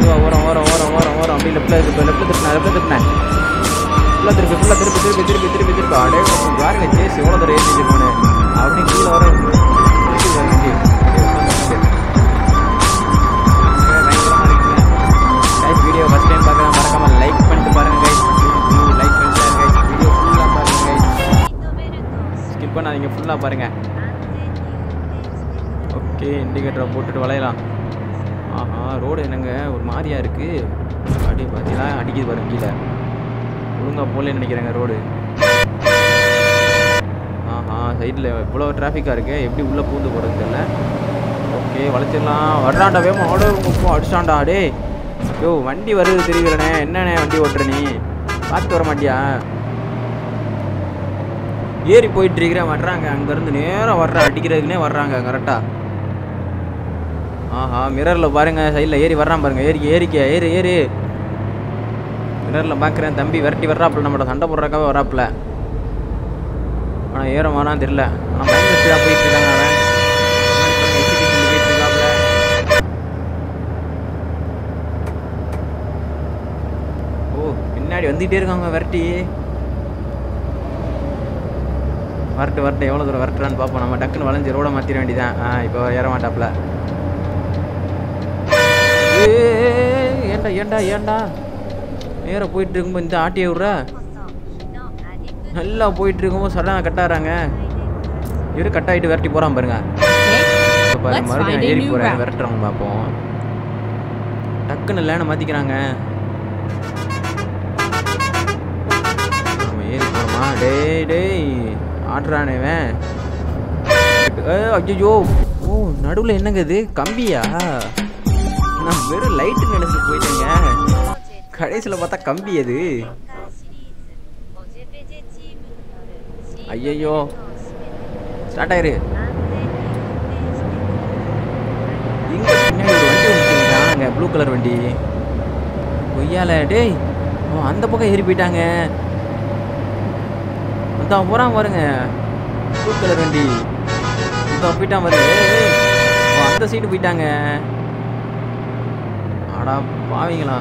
மெதுவா ஓரம் ஓரம் ஓரம் ஓரம் ஓரம் அப்படி லெஃப்ட்ல இருக்கு லெஃப்ட்ல திருப்பினேன் லெஃப்ட்ல திருப்பினேன் ஃபுல்லாக திருப்பி ஃபுல்லாக திருப்பி திருப்பி திருப்பி திருப்பி திருப்பி அடே பாருங்க சேஸ் எவ்வளோ தூரம் ஏற்றி போனேன் அப்படி கீழே வர திருப்பி வர வண்டி. அப்படியே உட்காந்து உட்காந்து. பயங்கரமா இருக்குங்க. Guys, வீடியோ ஃபர்ஸ்ட் டைம் பார்க்குறேன் மறக்காம லைக் பண்ணிட்டு பாருங்க கைஸ் லைக் பண்ணிட்டு கைஸ் வீடியோ ஃபுல்லாக பாருங்க கைஸ் ஸ்கிப் பண்ணாதீங்க ஃபுல்லாக பாருங்க ஓகே இண்டிகேட்டரை போட்டுட்டு வளையலாம் ஆஹா ரோடு என்னங்க ஒரு மாதிரியா இருக்கு அப்படியே பார்த்தீங்களா அடிக்குது பாருங்க கீழே ஒழுங்கா போல நினைக்கிறேங்க ரோடு ஆஹா சைடில் இவ்வளோ டிராஃபிக்காக இருக்கு எப்படி உள்ளே பூந்து போகிறது தெரியல ஓகே வளைச்சிடலாம் வர்றான்டா வேமா ஆடோ முப்போம் அடிச்சான்டா டே யோ வண்டி வருது தெரியலண்ணே என்னண்ணே வண்டி ஓட்டுற நீ பார்த்து வர மாட்டியா ஏறி போயிட்டு இருக்கிறேன் வர்றாங்க அங்கேருந்து நேராக வர்றேன் அடிக்கிறதுக்குனே வர்றாங்க கரெக்டாக ஆஹா மிரரில் பாருங்க சைடில் ஏறி வர்றான் பாருங்க ஏறி ஏறிக்க ஏறு ஏறு மிரரில் பார்க்குறேன் தம்பி விரட்டி வர்றாப்புல நம்மளோட சண்டை போடுறக்காவே வராப்புல ஆனால் ஏற மாறான்னு தெரியல ஆனால் பயங்கர ஸ்பீடாக போயிட்டு இருக்காங்க அவன் முன்னாடி பாருங்க, execution போயிட்டு இருக்காப்புல. ஓ பின்னாடி வந்துகிட்டே இருக்காங்க விரட்டி வரட்டு வரட்டு எவ்வளோ தூரம் வரட்டுறான்னு பார்ப்போம் நம்ம டக்குன்னு வளைஞ்சு ரோட மாற்றிட வேண்டியதான் ஆ இப்போ ஏற மாட்டாப்புல ஏய், ஏன்டா ஏன்டா ஏன்டா நேரா போயிட்டு இருக்கும்போது இந்த ஆட்டியை விட்ற நல்லா போயிட்டு இருக்கும்போது சடனாக கட்டாகிறாங்க இவரு கட் ஆகிட்டு விரட்டி போகிறான் பாருங்க இப்ப பாருங்க Let's மறுபடியும் find நான் a ஏறி new போகிறேன் route. விரட்டுறவங்க பார்ப்போம் டக்குன்னு லேனை மாற்றிக்கிறாங்க நம்ம ஏறி போகிறோமா டேய் டேய் ஆடுறானே இவன் ஐயோ ஓ நடுவில் என்னங்க இது கம்பியா நான் வெறும் லைட்டு நினைச்சு போயிட்டேங்க கடைசியில் பார்த்தா கம்பி அது ஐயையோ ஸ்டார்ட் ஆயிரு இங்க பின்னாடி ஒரு வண்டி வந்துருக்காங்க ப்ளூ கலர் வண்டி கொய்யால டேய் அவன் அந்த பக்கம் ஏறி போயிட்டாங்க அதான் போறான் பாருங்க ப்ளூ கலர் வண்டி அதான் போயிட்டான் பாருங்க ஏய், ஏய். அவன் அந்த சைடு போயிட்டாங்க அடா பாவீங்களா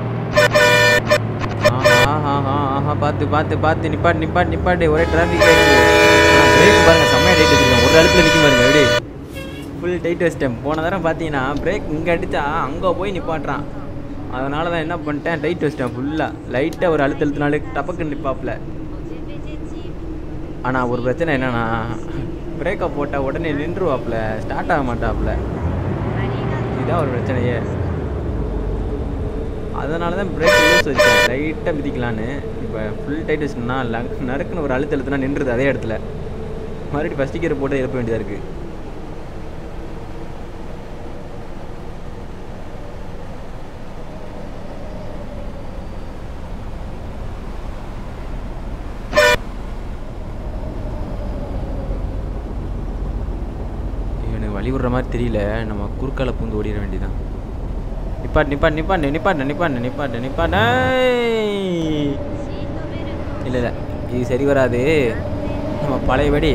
ஆஹா ஆஹா ஆஹா பார்த்து பார்த்து பார்த்து நிப்பாட்டு நிப்பாட்டு நிப்பாட்டு ஒரே டிராஃபிக் பிரேக் பாருங்க செம்மையா டைட் வச்சிருக்கேன் ஒரு இடத்துல நிற்க பாருங்க எப்படி ஃபுல் டைட் வச்சிட்டேன் போன தடவை பார்த்தீங்கன்னா பிரேக் இங்கே அடித்தா அங்கே போய் நிப்பாட்டுறான் அதனால தான் என்ன பண்ணிட்டேன் டைட் வச்சிட்டேன் ஃபுல்லாக லைட்டாக ஒரு அழுத்த அழுத்தினாலே டப்பக்குன்னு நிப்பாப்புல ஆனால் ஒரு பிரச்சனை என்னன்னா பிரேக்கை போட்டால் உடனே நின்றுவாப்புல ஸ்டார்ட் ஆக மாட்டாப்புல இதுதான் ஒரு பிரச்சனையே அதனால தான் பிரேக் லூஸ் வச்சேன் லைட்டாக மிதிக்கலான்னு இப்போ ஃபுல் டைட் வச்சுனா நறுக்குன்னு ஒரு அழுத்த அழுத்தினா நின்றுது அதே இடத்துல மறுபடியும் ஃபஸ்ட் கியர் போட்டு எழுப்ப வேண்டியதாக இருக்குது எனக்கு வழி விடுற மாதிரி தெரியல நம்ம குறுக்கால பூந்து ஓடிட வேண்டியதான் நிப்பாட்டு நிப்பாட்டு நிப்பாட்டு நிப்பாட்டு நிப்பாட்டு நிப்பாட்டு நிப்பாட்டு இல்லை இல்லை இது சரி வராது நம்ம பழையபடி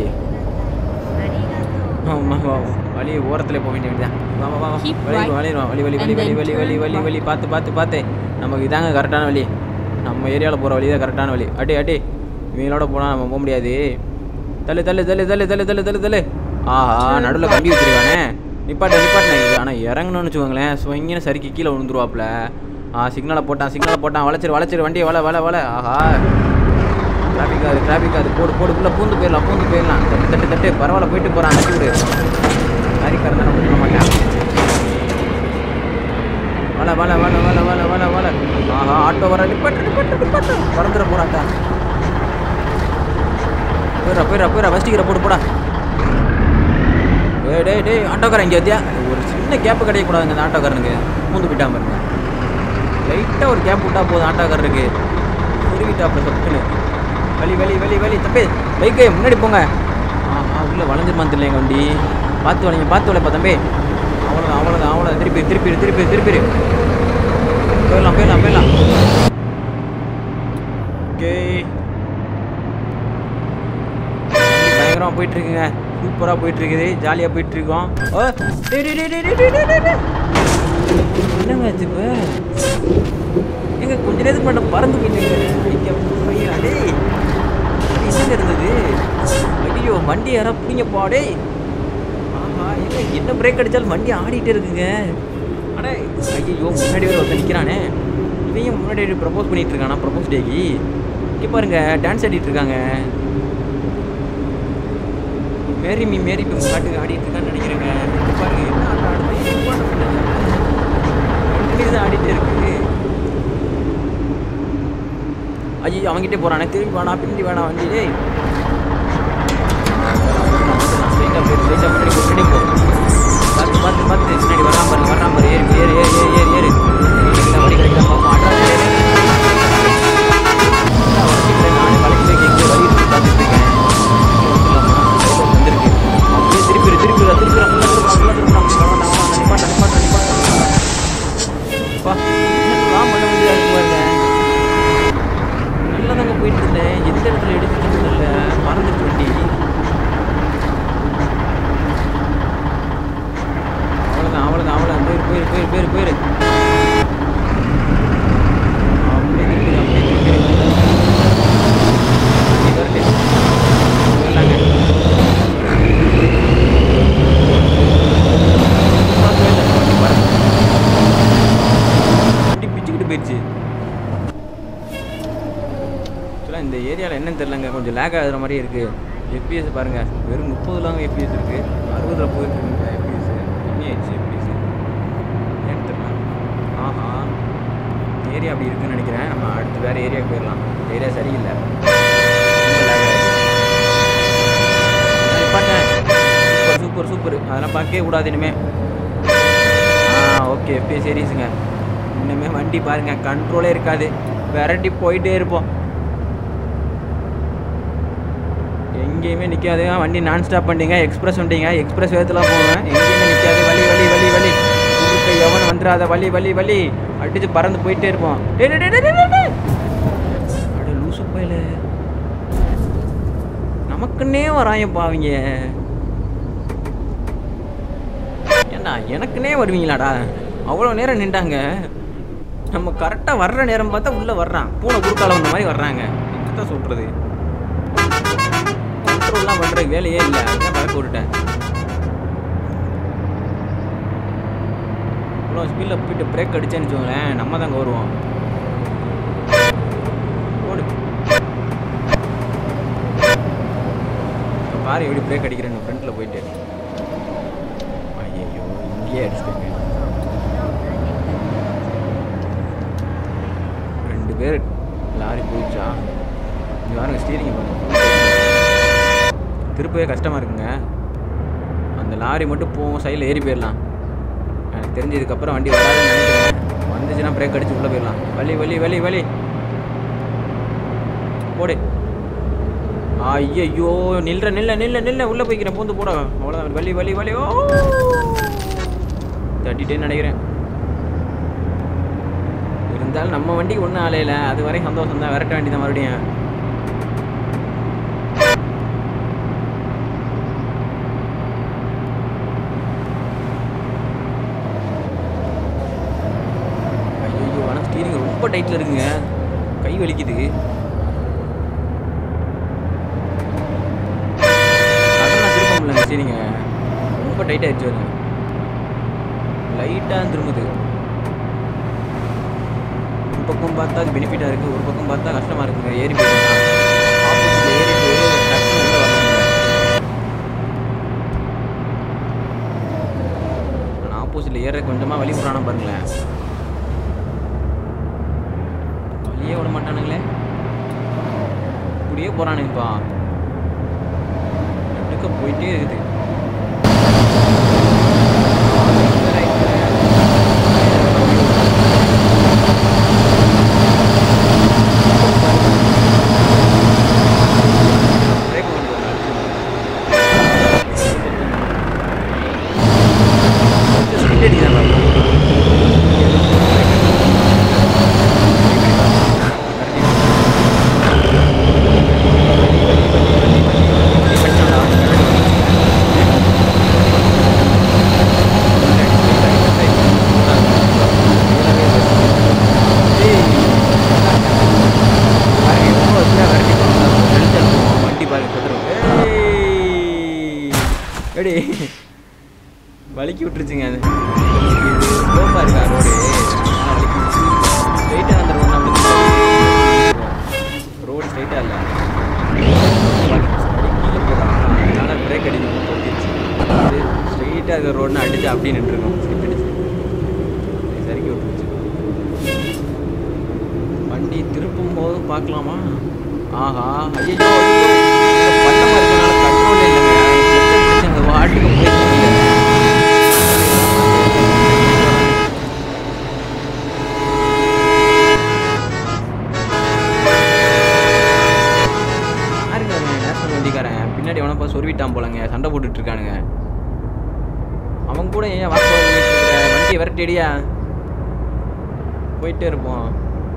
ஆமா, வா, வா. வழி ஓரத்தில் போக வேண்டிய வேண்டியதான் வா வா வா வா. Keep வழி right வழி வழி வழி வழி and வழி then வழி வழி turn வழி வழி right. பார்த்து பார்த்து பார்த்து நமக்கு இதாங்க கரெக்டான வழி நம்ம ஏரியாவில் போகிற வழி தான் கரெக்டான வழி அடி அடி இவங்களோட போனால் நம்ம போக முடியாது தள்ளு தள்ளு தள்ளு தள்ளு தள்ளு தள்ளு தள்ளு தள்ளு ஆஹா நடுவில் கம்பி வச்சிருக்கானே நிப்பாட்டு நிப்பாட்டு ஆனால் இறங்கணும்னு வச்சுக்கோங்களேன் ஸ்வங்கின்னு சறுக்கி கீழே விழுந்துருவாப்புல ஆ சிக்னலை போட்டான் சிக்னலை போட்டான் வளைச்சிரு வளைச்சிரு வண்டியை வள வள வள ஆஹா டிராஃபிக் ஆகுது டிராஃபிக் ஆகுது போடு போடு உள்ள பூந்து போயிடலாம் பூந்து போயிடலாம் தட்டு தட்டு தட்டு பரவாயில்ல போயிட்டு போகிறான் தட்டி விடு லாரிக்காரன் தானே பண்ண மாட்டேன் வள வள வள வள வள வள வள ஆஹா ஆட்டோ வர நிப்பாட்டு நிப்பாட்டு நிப்பாட்டு பறந்துட போறாட்டா போயிடா போயிடா போயிடா வஸ்டிக்கிற போடு போடா டேய் டேய் டேய் ஆட்டோக்காரன் இங்கே வத்தியா ஒரு சின்ன கேப்பு கிடைக்கக்கூடாதுங்க அந்த ஆட்டோக்காரனுக்கு பூந்து போயிட்டான் பாருங்க லைட்டாக ஒரு கேப் விட்டா போதும் ஆட்டோக்காரருக்கு உருவிட்டாப்புல தப்புன்னு வலி வலி வலி வலி தம்பி பைக்கு முன்னாடி போங்க ஆஹா உள்ளே வளைஞ்சிருமான்னு தெரியல எங்கள் வண்டி பார்த்து வளைங்க பார்த்து வளைப்பா தம்பி அவ்வளோதான் அவ்வளோதான் அவ்வளோதான் திருப்பி திருப்பி திருப்பி திருப்பி போயிடலாம் போயிடலாம் போயிடலாம் ஓகே பயங்கரமாக போயிட்டு இருக்குங்க சூப்பராக போயிட்டு இருக்குது ஜாலியாக போயிட்டு இருக்கோம் ஓ டேய், டேய், டேய், டேய், டேய், டேய், டேய், டேய். என்னங்க ஆச்சு இப்போ எங்க கொஞ்ச நேரத்துக்கு மட்டும் பறந்து போயிட்டு அதே என்னங்க இருந்தது ஐயோ வண்டி யாரா பிடிங்க பாடே ஆஹா என்ன என்ன பிரேக் அடிச்சாலும் வண்டி ஆடிட்டே இருக்குங்க அடே ஐயோ முன்னாடி வேறு ஒருத்தன் நிற்கிறானே இவன் முன்னாடி ப்ரப்போஸ் பண்ணிட்டு இருக்கானா ப்ரப்போஸ் டேக்கு இங்கே பாருங்க டான்ஸ் ஆடிட்டு இருக்காங்க மேரி மீ மேரி இப்போ பாட்டுக்கு ஆடிட்டு இருக்கான்னு நினைக்கிறேங்க இங்க பாருங்க என்ன ஆட்டம் ஆடுது கண்டினியூ தான் ஆடிட்டே இருக்கு ஐயோ அவன்கிட்ட போறானே திரும்பி வேணா பின்னாடி வேணா வண்டி டேய் ஸ்ட்ரைட்டாக போய் ஸ்ட்ரைட்டாக முன்னாடி போ முன்னாடி போ பார்த்து பார்த்து பார்த்து பின்னாடி வராம பாரு வராம பாரு ஏறி ஏறி ஏறி ஏறி ஏறி ஏறி கிடைக்கிறா வழி கிடைக்கிறா பார்ப்போம் அட்ரா ஏறி நானே கலெக்ட் போய் கேட்க வழி இருக்கு பார்த்துட்டு இருக்கேன் வந்திருக்கு அப்படியே திருப்பி திருப்பி திருப்பி நிப்பாட்ட நிப்பாட்ட நிப்பாட்ட அப்பா என்னெல்லாம் பண்ண வேண்டியதாக இருக்கு பாருங்க நல்லா தாங்க போயிட்டு இருந்தேன் எந்த இடத்துல எடுத்துட்டு தெரியல மறந்துட்டு வண்டி அவ்வளோதான் அவ்வளோதான் அவ்வளோதான் போயிரு போயிரு போயிரு போயிரு போயிரு அப்படியே திருப்பி அப்படியே திருப்பி வண்டி வரட்டு போயிடலாங்க பார்த்து போயிடலாம் வண்டி பாருங்க வண்டி பிச்சுக்கிட்டு போயிடுச்சு ஆக்சுவலாக இந்த ஏரியாவில் என்னன்னு தெரிலங்க கொஞ்சம் லேக் ஆகுற மாதிரி இருக்குது எஃபிஎஸ் பாருங்கள் வெறும் முப்பதுலாங்க எஃபிஎஸ் இருக்குது அறுபதில் போயிட்டு இருக்குங்க எஃபிஎஸ் கம்மி ஆயிடுச்சு எஃபிஎஸ் ஏன்னு தெரியல ஆஹா இந்த ஏரியா அப்படி இருக்குன்னு நினைக்கிறேன் நம்ம அடுத்து வேறு ஏரியாவுக்கு போயிடலாம் இந்த ஏரியா சரியில்லை ரொம்ப lag ஆயிடுச்சு. சரி, பாருங்க சூப்பர் சூப்பர் சூப்பர் அதெல்லாம் பார்க்கவே கூடாது இனிமே ஆ ஓகே எஃபிஎஸ் சீரீஸுங்க இன்னுமே வண்டி பாருங்க கண்ட்ரோலே இருக்காது விரட்டி போயிட்டே இருப்போம் எங்கேயுமே நிற்காது வண்டி நான் ஸ்டாப் பண்ணிட்டீங்க எக்ஸ்பிரஸ் வந்துட்டீங்க எக்ஸ்பிரஸ் வேகத்தில் போவேன் எங்கேயுமே நிற்காது வலி வலி வலி வலி குறுக்க எவன் வந்துடாத வலி வலி வலி அடிச்சு பறந்து போயிட்டே இருப்போம் டேய், டேய், டேய், டேய், டேய், டேய். அட லூசு பையல நமக்குன்னே வராயப்பா அவங்க ஏண்டா எனக்குன்னே வருவீங்களாடா அவ்வளோ நேரம் நின்றாங்க நம்ம கரெக்டாக வர்ற நேரம் பார்த்தா உள்ளே வர்றான் பூனை குறுக்கால வந்த மாதிரி வர்றாங்க என்னதான் சொல்கிறது கண்ட்ரோல்லாம் பண்ணுற வேலையே இல்லை அதுதான் பழக்க விட்டுட்டேன் இவ்வளோ ஸ்பீடில் போயிட்டு பிரேக் அடிச்சேன்னு வச்சுக்கோங்களேன் நம்ம தாங்க வருவோம் ஓடு இப்ப பாரு எப்படி பிரேக் அடிக்கிறேன்னு ஃப்ரண்ட்டில் போயிட்டு ஐயோ இங்கேயே அடிச்சிட்டேங்க ரெண்டு பேர் லாரி போயிடுச்சா இங்கே பாருங்க ஸ்டீரிங் பாருங்க திருப்பவே கஷ்டமாக இருக்குங்க அந்த லாரி மட்டும் போவோம் சைடில் ஏறி போயிடலாம் எனக்கு தெரிஞ்சதுக்கப்புறம் வண்டி வராதுன்னு நினைக்கிறேன் வந்துச்சுன்னா பிரேக் அடிச்சு உள்ளே போயிடலாம் வலி வலி வலி வலி போடு ஐயோ நில்ற நில்ல நில்ல நில்ல உள்ளே போய்க்கிறேன் பூந்து போட அவ்வளோதான் வலி வலி வலி ஓ தட்டிட்டேன்னு நினைக்கிறேன் இருந்தாலும் நம்ம வண்டிக்கு ஒன்றும் ஆலையில அது வரையும் சந்தோஷம் தான் விரட்ட வேண்டி தான் மறுபடியும் ஐயோ ஆனால் ஸ்டீரிங் ரொம்ப டைட்டில் இருக்குங்க கை வலிக்குது அதெல்லாம் திருப்ப முடியல ஸ்டீரிங்க ரொம்ப டைட் ஆயிடுச்சு வருங்க லைட்டாக திரும்புது ஒரு பக்கம் பார்த்தா அது பெனிஃபிட்டாக இருக்குது ஒரு பக்கம் பார்த்தா கஷ்டமாக இருக்குங்க ஏறி போயிட்டு ஆப்போசிட்டில் ஏறிட்டு டக்குனு உள்ள வரணுங்க ஆனால் ஆப்போசிட்டில் ஏற கொஞ்சமாக வழி விட்றானா பாருங்களேன் வழியே விட மாட்டானுங்களே இப்படியே போகிறானுங்கப்பா எடுக்க போயிட்டே இருக்குது பிரேக் பண்ணி கொஞ்சம் ஸ்பீட் அடிக்கிறான் விட்டுருச்சுங்க அது ஸ்லோப்பாக இருக்கா ரோடு ஸ்ட்ரைட்டாக அந்த ரோடு நம்மளுக்கு ரோடு ஸ்ட்ரைட்டாக இல்லை கீழே போகிறான் அதனால் பிரேக் அடிச்சு போட்டுருச்சு இது ஸ்ட்ரைட்டாக இருக்கிற ரோடுன்னு அடிச்சு அப்படியே நின்றுருக்கோம் ஸ்லிப் அடிச்சு சறுக்கி விட்டுருச்சு வண்டி திருப்பும் போது பார்க்கலாமா ஆஹா ஐயோ பள்ளமாக இருக்கனால கண்ட்ரோல் இல்லைங்க கிளச்சை பிடிச்சு அந்த வாட்டுக்கு போய் யாருங்க அவன் நேஷனல் வண்டிக்காரன் பின்னாடி எவனப்பா சொருவிட்டான் போலங்க சண்டை போட்டுட்டு இருக்கானுங்க அவன் கூட ஏன் வாக்கு பண்ணிட்டு இருக்க வண்டியை விரட்டிடியா போயிட்டே இருப்போம்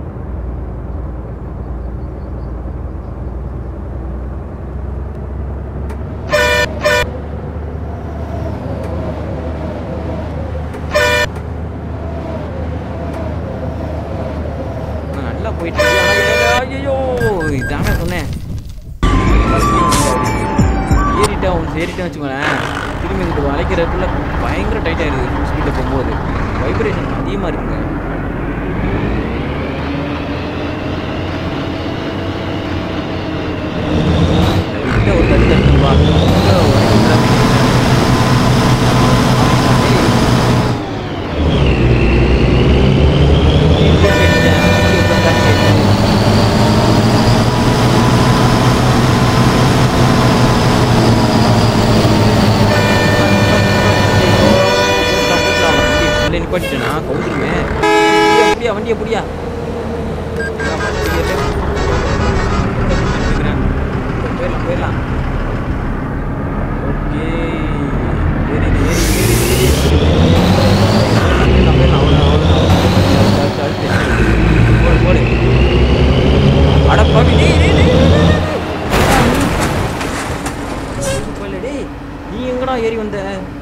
நான் நல்லா போயிட்டு ஐயோ இதாங்க சொன்னேன் ஏறிட்டா ஒன்று ஏறிட்டேன் வச்சுக்கோங்களேன் திரும்பி இங்கிட்டு வளைக்கிறதுக்குள்ள பயங்கர டைட் ஆயிடுது ஸ்பீடில் போகும்போது வைப்ரேஷன் அதிகமாக இருக்குங்க லைட்டா ஒரு தட்டு தட்டுப்பா. லைட்டா ஒரு தட்டு. நிப்பாட்டிட்டேனா கவுந்துருமே அப்படியா வண்டியை புடியா போயிடலாம் போயிடலாம் ஓகே ஏறி ஏறி ஏறி போயிடலாம் போயிடலாம் அவ்வளோ அவ்வளோ அடுத்து அடுத்து போடு போடு அட பாவி டேய் டேய் டேய், டேய், டேய், டேய். போயில, டேய் நீ எங்கடா ஏறி வந்த